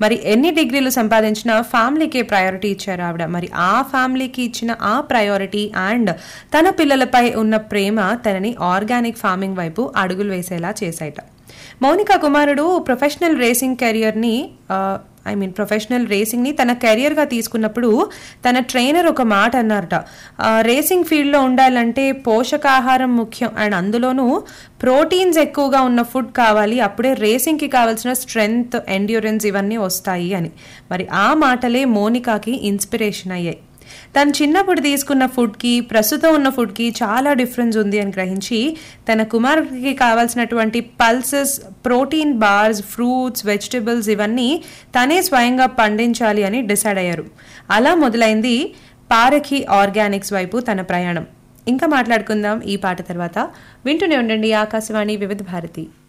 మరి ఎన్ని డిగ్రీలు సంపాదించినా ఫ్యామిలీకే ప్రయారిటీ ఇచ్చారు ఆవిడ మరి ఆ ఫ్యామిలీకి ఇచ్చిన ఆ ప్రయారిటీ అండ్ తన పిల్లలపై ఉన్న ప్రేమ తనని ఆర్గానిక్ ఫార్మింగ్ వైపు అడుగులు వేసేలా చేశాయట మౌనిక కుమారుడు ప్రొఫెషనల్ రేసింగ్ కెరియర్ని ఐ మీన్ ప్రొఫెషనల్ రేసింగ్ని తన కెరియర్గా తీసుకున్నప్పుడు తన ట్రైనర్ ఒక మాట అన్నారట ఆ, రేసింగ్ ఫీల్డ్లో ఉండాలంటే పోషకాహారం ముఖ్యం అండ్ అందులోనూ ప్రోటీన్స్ ఎక్కువగా ఉన్న ఫుడ్ కావాలి అప్పుడే రేసింగ్కి కావాల్సిన స్ట్రెంగ్త్ ఎండ్యూరెన్స్ ఇవన్నీ వస్తాయి అని మరి ఆ మాటలే మోనికాకి ఇన్స్పిరేషన్ అయ్యాయి తను చిన్నప్పుడు తీసుకున్న ఫుడ్కి ప్రస్తుతం ఉన్న ఫుడ్కి చాలా డిఫరెన్స్ ఉంది అని గ్రహించి తన కుమారుడికి కావాల్సినటువంటి pulses protein bars fruits vegetables ఇవన్నీ తనే స్వయంగా పండించాలి అని డిసైడ్ అయ్యారు అలా మొదలైంది పారఖి ఆర్గానిక్స్ వైపు తన ప్రయాణం ఇంకా మాట్లాడుకుందాం ఈ పాట తర్వాత వింటూనే ఉండండి ఆకాశవాణి వివిధ భారతి